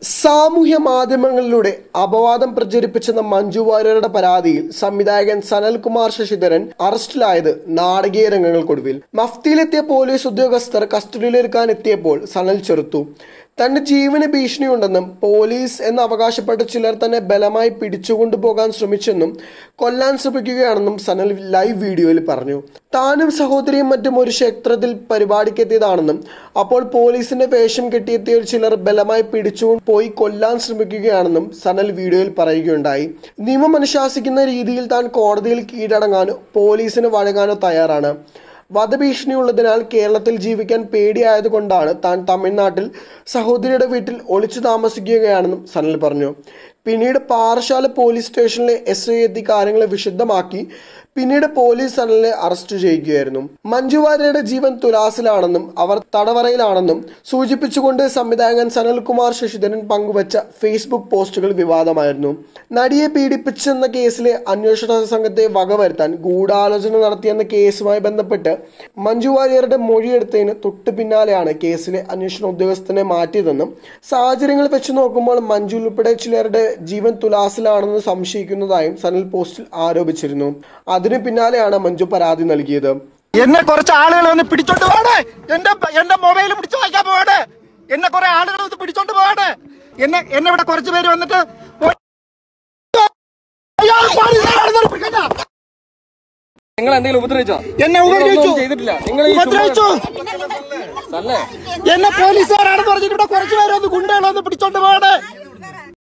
സാമൂഹ്യ മാധ്യമങ്ങളിലൂടെ അപവാദം പ്രചരിപ്പിച്ചെന്ന മഞ്ജു വാര്യരുടെ പരാതിയിൽ സംവിധായകൻ സനൽകുമാർ ശശിധരൻ അറസ്റ്റിലായത് നാടകീയ രംഗങ്ങൾക്കൊടുവിൽ മഫ്തിയിലെത്തിയ പോലീസ് ഉദ്യോഗസ്ഥർ കസ്റ്റഡിയിലെടുക്കാൻ എത്തിയപ്പോൾ സനൽ ചെറുത്തു തന്റെ ജീവന് ഭീഷണിയുണ്ടെന്നും പോലീസ് എന്ന് അവകാശപ്പെട്ട ചിലർ തന്നെ ബലമായി പിടിച്ചുകൊണ്ടുപോകാൻ ശ്രമിച്ചെന്നും കൊല്ലാൻ ശ്രമിക്കുകയാണെന്നും സനൽ ലൈവ് വീഡിയോയിൽ പറഞ്ഞു താനും സഹോദരിയും മറ്റും ഒരു ക്ഷേത്രത്തിൽ പരിപാടിക്കെത്തിയതാണെന്നും അപ്പോൾ പോലീസിന്റെ വേഷം കെട്ടിയെത്തിയ ചിലർ ബലമായി പിടിച്ചുകൊണ്ട് പോയി കൊല്ലാൻ ശ്രമിക്കുകയാണെന്നും സനൽ വീഡിയോയിൽ പറയുകയുണ്ടായി നിയമം അനുശാസിക്കുന്ന രീതിയിൽ താൻ കോടതിയിൽ കീഴടങ്ങാനോ പോലീസിന് വഴങ്ങാനോ തയ്യാറാണ് വധഭീഷണിയുള്ളതിനാൽ കേരളത്തിൽ ജീവിക്കാൻ പേടിയായതുകൊണ്ടാണ് താൻ തമിഴ്നാട്ടിൽ സഹോദരിയുടെ വീട്ടിൽ ഒളിച്ചു താമസിക്കുകയാണെന്നും സനൽ പറഞ്ഞു പിന്നീട് പാറശാല പോലീസ് സ്റ്റേഷനിലെ എസ് ഐ എത്തി കാര്യങ്ങളെ വിശദമാക്കി പിന്നീട് പോലീസ് സനലിനെ അറസ്റ്റ് ചെയ്യുകയായിരുന്നു മഞ്ജു വാര്യരുടെ ജീവൻ തുലാസിലാണെന്നും അവർ തടവറയിലാണെന്നും സൂചിപ്പിച്ചുകൊണ്ട് സംവിധായകൻ സനൽകുമാർ ശശിധരൻ പങ്കുവച്ച ഫേസ്ബുക്ക് പോസ്റ്റുകൾ വിവാദമായിരുന്നു നടിയെ പീഡിപ്പിച്ചെന്ന കേസിലെ അന്വേഷണ സംഘത്തെ വകവരുത്താൻ ഗൂഢാലോചന നടത്തിയെന്ന കേസുമായി ബന്ധപ്പെട്ട് മഞ്ജു വാര്യരുടെ മൊഴിയെടുത്തതിന് തൊട്ടു പിന്നാലെയാണ് കേസിലെ അന്വേഷണ ഉദ്യോഗസ്ഥനെ മാറ്റിയതെന്നും സാഹചര്യങ്ങൾ വെച്ച് നോക്കുമ്പോൾ മഞ്ജു ഉൾപ്പെടെ ചിലരുടെ ജീവൻ തുലാസിലാണെന്ന് സംശയിക്കുന്നതായും സനൽ പോസ്റ്റിൽ ആരോപിച്ചിരുന്നു അതിനു പിന്നാലെയാണ് മഞ്ജു പരാതി നൽകിയത് എന്നെ കുറച്ച് ആളുകൾ വന്ന് പിടിച്ചോണ്ട് പോവാണ് എന്റെ എന്റെ മൊബൈൽ പിടിച്ചു വായിക്കാൻ പോവാണ് എന്നെ കുറെ ആളുകൾ വന്ന് പിടിച്ചോണ്ട് പോവാണ് എന്നെ എന്നെ ഇവിടെ കുറച്ച് പേര് വന്നിട്ട് പോ- അയ്യോ, പോലീസുകാരാണെന്ന് ഉറപ്പിക്കണ്ട. നിങ്ങൾ എന്തെങ്കിലും ഉപദ്രവിച്ചോ എന്നെ ഉപദ്രവിച്ചു നിങ്ങളൊന്നും ചെയ്തിട്ടില്ല നിങ്ങൾ ഈ ഉപദ്രവിച്ചു അല്ലേ എന്നെ പോലീസുകാരാണെന്ന് പറഞ്ഞിട്ട് ഇവിടെ കുറച്ച് പേര് വന്ന് ഗുണ്ടകൾ വന്ന് പിടിച്ചോണ്ട് പോവാണ്